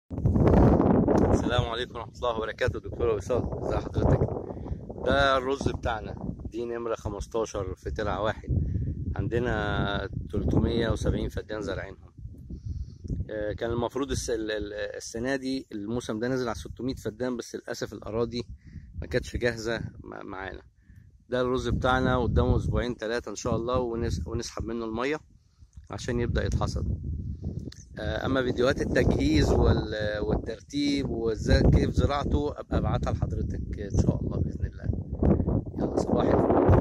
السلام عليكم ورحمة الله وبركاته دكتور وصال ازي حضرتك ده الرز بتاعنا دي نمرة 15 في ترعة واحد عندنا 370 فدان زارعينهم آه، كان المفروض الس- ال- ال- السنة دي الموسم ده نزل على 600 فدان بس للأسف الأراضي ما كانتش جاهزة مع- معانا ده الرز بتاعنا قدامه أسبوعين ثلاثة إن شاء الله ونس- ونسحب منه المية عشان يبدأ يتحصد آه، اما فيديوهات التجهيز وال- والترتيب وازاي كيف زراعته ابقى ابعتها لحضرتك ان شاء الله باذن الله يلا صباح الفل